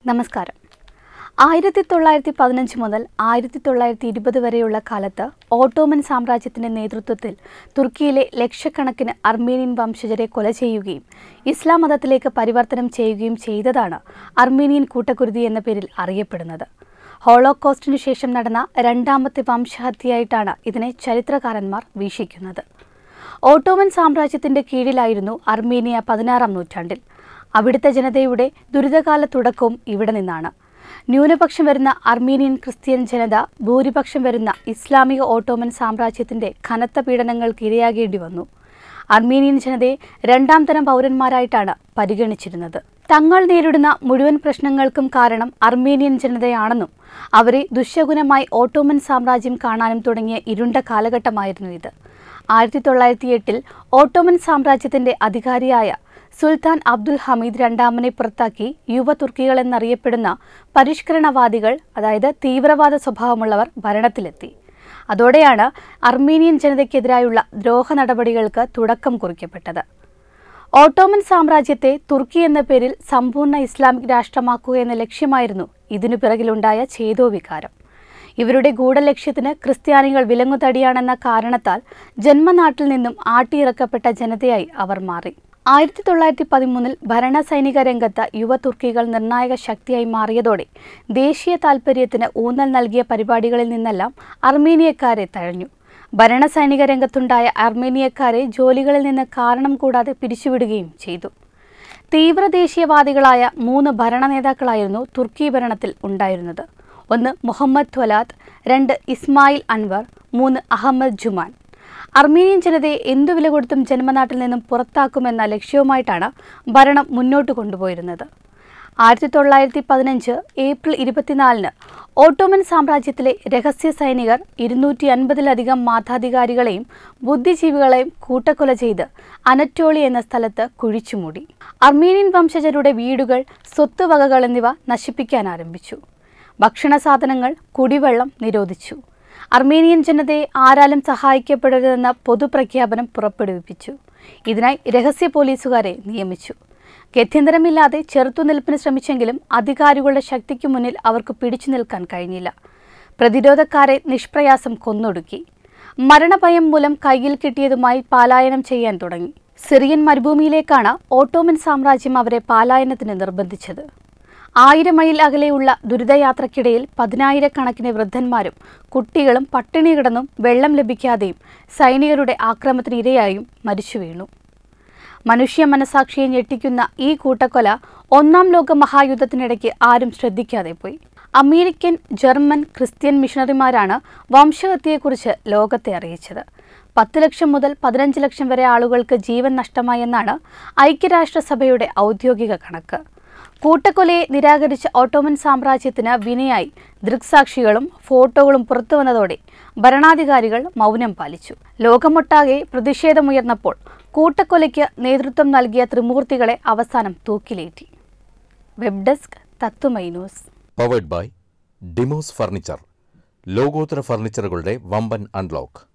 നമസ്കാരം ആയിരത്തി തൊള്ളായിരത്തി പതിനഞ്ച് മുതൽ ആയിരത്തി തൊള്ളായിരത്തി ഇരുപത് വരെയുള്ള കാലത്ത് ഓട്ടോമൻ സാമ്രാജ്യത്തിന്റെ നേതൃത്വത്തിൽ തുർക്കിയിലെ ലക്ഷക്കണക്കിന് അർമേനിയൻ വംശജരെ കൊല ചെയ്യുകയും ഇസ്ലാം മതത്തിലേക്ക് പരിവർത്തനം ചെയ്യുകയും ചെയ്തതാണ് അർമേനിയൻ കൂട്ടക്കുരുതി എന്ന പേരിൽ അറിയപ്പെടുന്നത് ഹോളോകോസ്റ്റിനു ശേഷം നടന്ന രണ്ടാമത്തെ വംശഹത്യയായിട്ടാണ് ഇതിനെ ചരിത്രകാരന്മാർ വീക്ഷിക്കുന്നത് ഓട്ടോമൻ സാമ്രാജ്യത്തിന്റെ കീഴിലായിരുന്നു അർമേനിയ പതിനാറാം നൂറ്റാണ്ടിൽ അവിടുത്തെ ജനതയുടെ ദുരിതകാല തുടക്കവും ഇവിടെ നിന്നാണ് ന്യൂനപക്ഷം വരുന്ന അർമീനിയൻ ക്രിസ്ത്യൻ ജനത ഭൂരിപക്ഷം വരുന്ന ഇസ്ലാമിക ഓട്ടോമൻ സാമ്രാജ്യത്തിന്റെ കനത്ത പീഡനങ്ങൾക്ക് ഇരയാകേണ്ടി വന്നു അർമീനിയൻ ജനതയെ രണ്ടാം തരം പൗരന്മാരായിട്ടാണ് പരിഗണിച്ചിരുന്നത് തങ്ങൾ നേരിടുന്ന മുഴുവൻ പ്രശ്നങ്ങൾക്കും കാരണം അർമേനിയൻ ജനതയാണെന്നും അവരെ ദുശ്ശകുനമായി ഓട്ടോമൻ സാമ്രാജ്യം കാണാനും തുടങ്ങിയ ഇരുണ്ട കാലഘട്ടമായിരുന്നു ഇത് ആയിരത്തി തൊള്ളായിരത്തി എട്ടിൽ ഓട്ടോമൻ സാമ്രാജ്യത്തിന്റെ അധികാരിയായ സുൽത്താൻ അബ്ദുൽ ഹമീദ് രണ്ടാമനെ പുറത്താക്കി യുവ തുർക്കികൾ എന്നറിയപ്പെടുന്ന പരിഷ്കരണവാദികൾ അതായത് തീവ്രവാദ സ്വഭാവമുള്ളവർ ഭരണത്തിലെത്തി അതോടെയാണ് അർമേനിയൻ ജനതയ്ക്കെതിരായുള്ള ദ്രോഹ നടപടികൾക്ക് തുടക്കം കുറിക്കപ്പെട്ടത് ഓട്ടോമൻ സാമ്രാജ്യത്തെ തുർക്കി എന്ന പേരിൽ സമ്പൂർണ്ണ ഇസ്ലാമിക് രാഷ്ട്രമാക്കുക എന്ന ലക്ഷ്യമായിരുന്നു ഇതിനു പിറകിലുണ്ടായ ഛേദോവികാരം ഇവരുടെ ഗൂഢലക്ഷ്യത്തിന് ക്രിസ്ത്യാനികൾ വിലങ്ങുതടിയാണെന്ന കാരണത്താൽ ജന്മനാട്ടിൽ നിന്നും ആട്ടിയിറക്കപ്പെട്ട ജനതയായി അവർ മാറി ആയിരത്തി തൊള്ളായിരത്തി പതിമൂന്നിൽ ഭരണ സൈനിക രംഗത്ത് യുവ തുർക്കികൾ നിർണായക ശക്തിയായി മാറിയതോടെ ദേശീയ താൽപ്പര്യത്തിന് ഊന്നൽ നൽകിയ പരിപാടികളിൽ നിന്നെല്ലാം അർമേനിയക്കാരെ തഴഞ്ഞു ഭരണ സൈനിക രംഗത്തുണ്ടായ അർമേനിയക്കാരെ ജോലികളിൽ നിന്ന് കാരണം കൂടാതെ പിരിച്ചുവിടുകയും ചെയ്തു തീവ്രദേശീയവാദികളായ മൂന്ന് ഭരണ നേതാക്കളായിരുന്നു തുർക്കി ഭരണത്തിൽ ഉണ്ടായിരുന്നത് ഒന്ന് മുഹമ്മദ് ത്വലാത്ത് രണ്ട് ഇസ്മായിൽ അൻവർ മൂന്ന് അഹമ്മദ് ജുമാൻ അർമേനിയൻ ജനതയെ എന്തു വില കൊടുത്തും ജന്മനാട്ടിൽ നിന്നും പുറത്താക്കുമെന്ന ലക്ഷ്യവുമായിട്ടാണ് ഭരണം മുന്നോട്ട് കൊണ്ടുപോയിരുന്നത് ആയിരത്തി തൊള്ളായിരത്തി പതിനഞ്ച് ഏപ്രിൽ ഇരുപത്തിനാലിന് ഓട്ടോമൻ സാമ്രാജ്യത്തിലെ രഹസ്യ സൈനികർ ഇരുന്നൂറ്റി അൻപതിലധികം മാതാധികാരികളെയും ബുദ്ധിജീവികളെയും കൂട്ടക്കൊല ചെയ്ത് അനറ്റോളി എന്ന സ്ഥലത്ത് കുഴിച്ചുമൂടി അർമേനിയൻ വംശജരുടെ വീടുകൾ സ്വത്തുവകകൾ എന്നിവ നശിപ്പിക്കാൻ ആരംഭിച്ചു ഭക്ഷണ സാധനങ്ങൾ കുടിവെള്ളം നിരോധിച്ചു അർമേനിയൻ ജനതയെ ആരാലും സഹായിക്കപ്പെടരുതെന്ന പൊതുപ്രഖ്യാപനം പുറപ്പെടുവിപ്പിച്ചു ഇതിനായി രഹസ്യ പോലീസുകാരെ നിയമിച്ചു ഗത്യന്തരമില്ലാതെ ചെറുത്തുനിൽപ്പിന് ശ്രമിച്ചെങ്കിലും അധികാരികളുടെ ശക്തിക്കു മുന്നിൽ അവർക്ക് പിടിച്ചു നിൽക്കാൻ കഴിഞ്ഞില്ല പ്രതിരോധക്കാരെ നിഷ്പ്രയാസം കൊന്നൊടുക്കി മരണഭയം മൂലം കയ്യിൽ കിട്ടിയതുമായി പാലായനം ചെയ്യാൻ തുടങ്ങി സിറിയൻ മരുഭൂമിയിലേക്കാണ് ഓട്ടോമൻ സാമ്രാജ്യം അവരെ പാലായനത്തിന് നിർബന്ധിച്ചത് ആയിരം മൈൽ അകലെയുള്ള ദുരിതയാത്രയ്ക്കിടയിൽ പതിനായിരക്കണക്കിന് വൃദ്ധന്മാരും കുട്ടികളും പട്ടിണി കിടന്നും വെള്ളം ലഭിക്കാതെയും സൈനികരുടെ ആക്രമണത്തിന് ഇരയായും മരിച്ചു വീണു മനുഷ്യ മനസാക്ഷിയെ ഞെട്ടിക്കുന്ന ഈ കൂട്ടക്കൊല ഒന്നാം ലോക മഹായുദ്ധത്തിനിടയ്ക്ക് ആരും ശ്രദ്ധിക്കാതെ പോയി അമേരിക്കൻ ജർമ്മൻ ക്രിസ്ത്യൻ മിഷണറിമാരാണ് വംശഹത്യയെക്കുറിച്ച് ലോകത്തെ അറിയിച്ചത് പത്ത് ലക്ഷം മുതൽ പതിനഞ്ച് ലക്ഷം വരെ ആളുകൾക്ക് ജീവൻ നഷ്ടമായെന്നാണ് ഐക്യരാഷ്ട്രസഭയുടെ ഔദ്യോഗിക കണക്ക് കൂട്ടക്കൊലയെ നിരാകരിച്ച ഓട്ടോമൻ സാമ്രാജ്യത്തിന് വിനയായി ദൃക്സാക്ഷികളും ഫോട്ടോകളും പുറത്തുവന്നതോടെ ഭരണാധികാരികൾ മൗനം പാലിച്ചു ലോകമൊട്ടാകെ പ്രതിഷേധമുയർന്നപ്പോൾ കൂട്ടക്കൊലയ്ക്ക് നേതൃത്വം നൽകിയ ത്രിമൂർത്തികളെ അവസാനം തൂക്കിലേറ്റി വെബ് ഡെസ്ക് തത്തുമൈ news powered by Demos furniture ലോകോത്തര ഫർണിച്ചറുകളുടെ വമ്പൻ അൺലോക്ക്